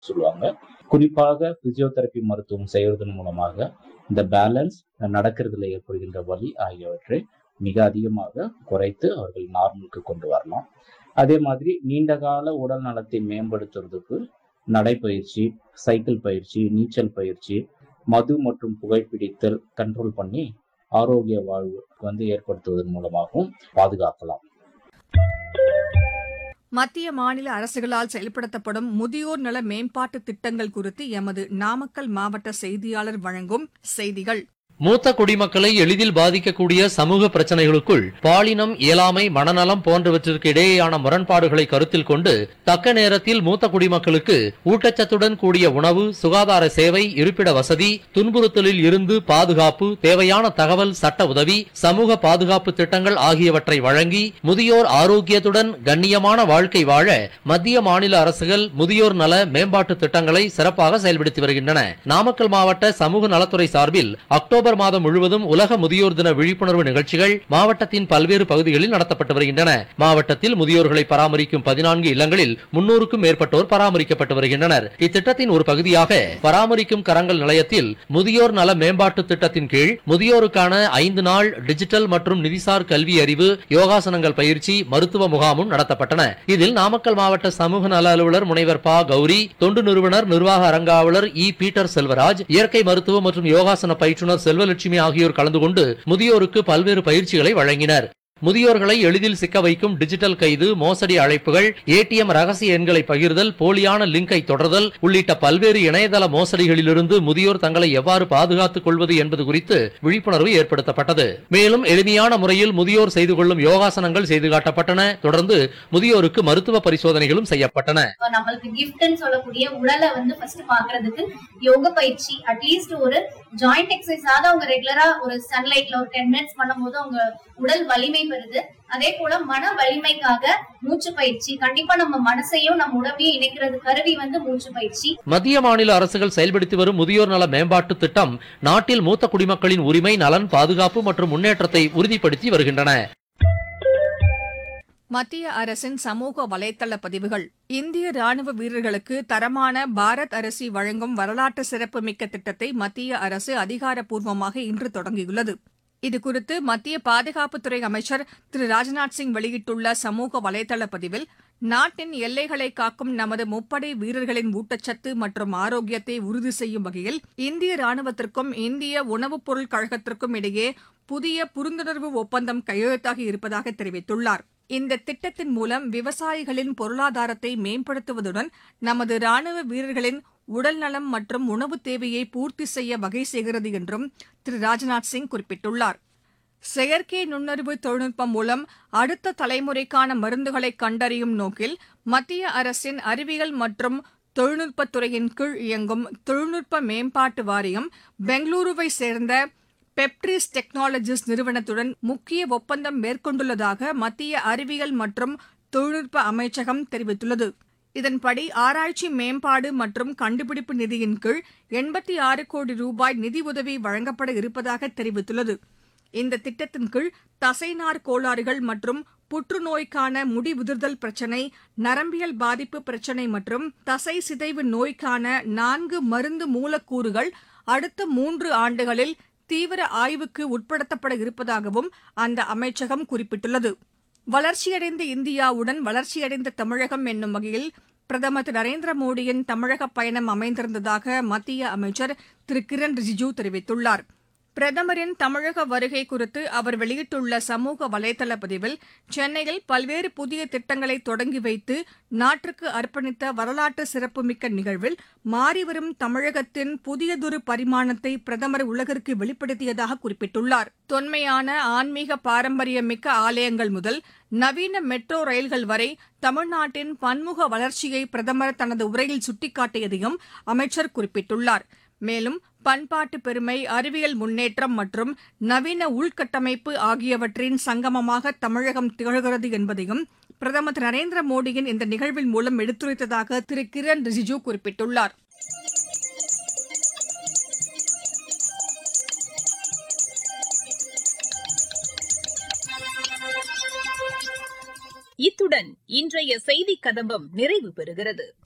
சொல்லுவாங்க குறிப்பாக பிசியோதெரப்பி மருத்துவம் செய்வதன் மூலமாக இந்த பேலன்ஸ் நடக்கிறதுல ஏற்படுகின்ற வலி ஆகியவற்றை மிக அதிகமாக குறைத்து அவர்கள் நார்மலுக்கு கொண்டு வரலாம் அதே மாதிரி நீண்ட கால உடல் நலத்தை மேம்படுத்துறதுக்கு நடைப்பயிற்சி சைக்கிள் பயிற்சி நீச்சல் பயிற்சி மது மற்றும் புகைப்பிடித்தல் கண்ட்ரோல் பண்ணி ஆரோக்கிய வாழ்வு வந்து ஏற்படுத்துவதன் மூலமாகவும் பாதுகாக்கலாம் மத்திய மாநில அரசுகளால் செயல்படுத்தப்படும் முதியோர் நல மேம்பாட்டு திட்டங்கள் குறித்து எமது நாமக்கல் மாவட்ட செய்தியாளர் வழங்கும் செய்திகள் மூத்த குடிமக்களை எளிதில் பாதிக்கக்கூடிய சமூக பிரச்சனைகளுக்குள் பாலினம் இயலாமை மனநலம் போன்றவற்றிற்கு இடையேயான முரண்பாடுகளை கருத்தில் கொண்டு தக்க நேரத்தில் மூத்த குடிமக்களுக்கு ஊட்டச்சத்துடன் கூடிய உணவு சுகாதார சேவை இருப்பிட வசதி துன்புறுத்தலில் இருந்து பாதுகாப்பு தேவையான தகவல் சட்ட உதவி சமூக பாதுகாப்பு திட்டங்கள் ஆகியவற்றை வழங்கி முதியோர் ஆரோக்கியத்துடன் கண்ணியமான வாழ்க்கை வாழ மத்திய மாநில அரசுகள் முதியோர் நல மேம்பாட்டு திட்டங்களை சிறப்பாக செயல்படுத்தி வருகின்றன நாமக்கல் மாவட்ட சமூக நலத்துறை சார்பில் அக்டோபர் மாதம் முழுவதும் உலக முதியோர் தின விழிப்புணர்வு நிகழ்ச்சிகள் மாவட்டத்தின் பல்வேறு பகுதிகளில் நடத்தப்பட்டு வருகின்றன மாவட்டத்தில் முதியோர்களை பராமரிக்கும் பதினான்கு இல்லங்களில் முன்னூறுக்கும் மேற்பட்டோர் பராமரிக்கப்பட்டு வருகின்றனர் இத்திட்டத்தின் ஒரு பகுதியாக பராமரிக்கும் கரங்கள் நிலையத்தில் முதியோர் நல மேம்பாட்டு திட்டத்தின் கீழ் முதியோருக்கான ஐந்து நாள் டிஜிட்டல் மற்றும் நிதிசார் கல்வி அறிவு யோகாசனங்கள் பயிற்சி மருத்துவ முகாமும் நடத்தப்பட்டன இதில் நாமக்கல் மாவட்ட சமூக நல அலுவலர் முனைவர் பா கௌரி தொண்டு நிறுவனர் நிர்வாக அரங்காவலர் இ பீட்டர் செல்வராஜ் இயற்கை மருத்துவ மற்றும் யோகாசன பயிற்றுனர் செல்வலட்சுமி ஆகியோர் கலந்து கொண்டு முதியோருக்கு பல்வேறு பயிற்சிகளை வழங்கினர் முதியோர்களை எளிதில் சிக்க வைக்கும் டிஜிட்டல் கைது மோசடி அழைப்புகள் ஏடிஎம் ரகசிய எண்களை பகிர்தல் போலியான லிங்கை தொடர்தல் உள்ளிட்ட பல்வேறு இணையதள மோசடிகளிலிருந்து முதியோர் தங்களை எவ்வாறு பாதுகாத்துக் கொள்வது என்பது குறித்து விழிப்புணர்வு ஏற்படுத்தப்பட்டது மேலும் எளிமையான முறையில் முதியோர் செய்து கொள்ளும் யோகாசனங்கள் செய்து காட்டப்பட்டன தொடர்ந்து முதியோருக்கு மருத்துவ பரிசோதனைகளும் செய்யப்பட்டன இப்போ நம்மளுக்கு கிஃப்ட்னு சொல்லக்கூடிய உடலை வந்து ஃபர்ஸ்ட் பாக்குறதுக்கு யோக பயிற்சி அட்லீஸ்ட் ஒரு ஜாயிண்ட் எக்ஸசைஸ் ஆவது அவங்க ரெகுலரா ஒரு சன்லைட்ல ஒரு டென் மினிட்ஸ் பண்ணும்போது அவங்க உடல் வலிமை பெறுது அதே போல மன வலிமைக்காக மூச்சு பயிற்சி கண்டிப்பா நம்ம மனசையும் நம்ம உடம்பையும் இணைக்கிறது கருவி வந்து மூச்சு பயிற்சி மத்திய மாநில அரசுகள் செயல்படுத்தி வரும் முதியோர் நல மேம்பாட்டு திட்டம் நாட்டில் மூத்த குடிமக்களின் உரிமை நலன் பாதுகாப்பு மற்றும் முன்னேற்றத்தை உறுதிப்படுத்தி வருகின்றன மத்திய அரசின் சமூக வலைதள பதிவுகள் இந்திய ராணுவ வீரர்களுக்கு தரமான பாரத் அரிசி வழங்கும் வரலாற்று சிறப்புமிக்க திட்டத்தை மத்திய அரசு அதிகாரப்பூர்வமாக இன்று தொடங்கியுள்ளது இதுகுறித்து மத்திய பாதுகாப்புத்துறை அமைச்சர் திரு ராஜ்நாத் சிங் வெளியிட்டுள்ள சமூக வலைதள பதிவில் நாட்டின் எல்லைகளை காக்கும் நமது முப்படை வீரர்களின் ஊட்டச்சத்து மற்றும் ஆரோக்கியத்தை உறுதி செய்யும் வகையில் இந்திய ராணுவத்திற்கும் இந்திய உணவுப் பொருள் கழகத்திற்கும் இடையே புதிய புரிந்துணர்வு ஒப்பந்தம் கையெழுத்தாகி இருப்பதாக தெரிவித்துள்ளார் இந்த திட்டத்தின் மூலம் விவசாயிகளின் பொருளாதாரத்தை மேம்படுத்துவதுடன் நமது ராணுவ வீரர்களின் உடல்நலம் மற்றும் உணவு தேவையை பூர்த்தி செய்ய வகை செய்கிறது என்றும் திரு ராஜ்நாத் சிங் குறிப்பிட்டுள்ளார் செயற்கை நுண்ணறிவு தொழில்நுட்பம் மூலம் அடுத்த தலைமுறைக்கான மருந்துகளை கண்டறியும் நோக்கில் மத்திய அரசின் அறிவியல் மற்றும் தொழில்நுட்பத்துறையின் கீழ் இயங்கும் தொழில்நுட்ப மேம்பாட்டு வாரியம் பெங்களூருவை சேர்ந்த பெப்டிஸ் டெக்னாலஜிஸ் நிறுவனத்துடன் முக்கிய ஒப்பந்தம் மேற்கொண்டுள்ளதாக மத்திய அறிவியல் மற்றும் தொழில்நுட்ப அமைச்சகம் தெரிவித்துள்ளது இதன்படி ஆராய்ச்சி மேம்பாடு மற்றும் கண்டுபிடிப்பு நிதியின் கீழ் எண்பத்தி ஆறு கோடி ரூபாய் நிதி உதவி வழங்கப்பட இருப்பதாக தெரிவித்துள்ளது இந்த திட்டத்தின் கீழ் தசைநார் கோளாறுகள் மற்றும் புற்றுநோய்க்கான முடி உதிர்தல் பிரச்சினை நரம்பியல் பாதிப்பு பிரச்சினை மற்றும் தசை சிதைவு நோய்க்கான நான்கு மருந்து மூலக்கூறுகள் அடுத்த மூன்று ஆண்டுகளில் தீவிர ஆய்வுக்கு உட்படுத்தப்பட இருப்பதாகவும் அந்த அமைச்சகம் குறிப்பிட்டுள்ளது வளர்ச்சியடைந்த இந்தியாவுடன் வளர்ச்சியடைந்த தமிழகம் என்னும் வகையில் பிரதமர் திரு நரேந்திர மோடியின் தமிழக பயணம் அமைந்திருந்ததாக மத்திய அமைச்சர் திரு கிரண் ரிஜிஜூ தெரிவித்துள்ளார் பிரதமரின் தமிழக வருகை குறித்து அவர் வெளியிட்டுள்ள சமூக வலைதள பதிவில் சென்னையில் பல்வேறு புதிய திட்டங்களை தொடங்கி வைத்து நாட்டுக்கு அர்ப்பணித்த வரலாற்று சிறப்புமிக்க நிகழ்வில் மாறிவரும் தமிழகத்தின் புதியதொரு பரிமாணத்தை பிரதமர் உலகிற்கு வெளிப்படுத்தியதாக குறிப்பிட்டுள்ளார் தொன்மையான ஆன்மீக பாரம்பரியமிக்க ஆலயங்கள் முதல் நவீன மெட்ரோ ரயில்கள் வரை தமிழ்நாட்டின் பன்முக வளர்ச்சியை பிரதமர் தனது உரையில் சுட்டிக்காட்டியதையும் அமைச்சர் குறிப்பிட்டுள்ளார் மேலும் பண்பாட்டு பெருமை அறிவியல் முன்னேற்றம் மற்றும் நவீன உள்கட்டமைப்பு ஆகியவற்றின் சங்கமமாக தமிழகம் திகழ்கிறது என்பதையும் பிரதமர் திரு நரேந்திர மோடியின் இந்த நிகழ்வின் மூலம் எடுத்துரைத்ததாக திரு கிரண் ரிஜிஜூ குறிப்பிட்டுள்ளார் இத்துடன் இன்றைய செய்திக் கதம்பம் நிறைவு பெறுகிறது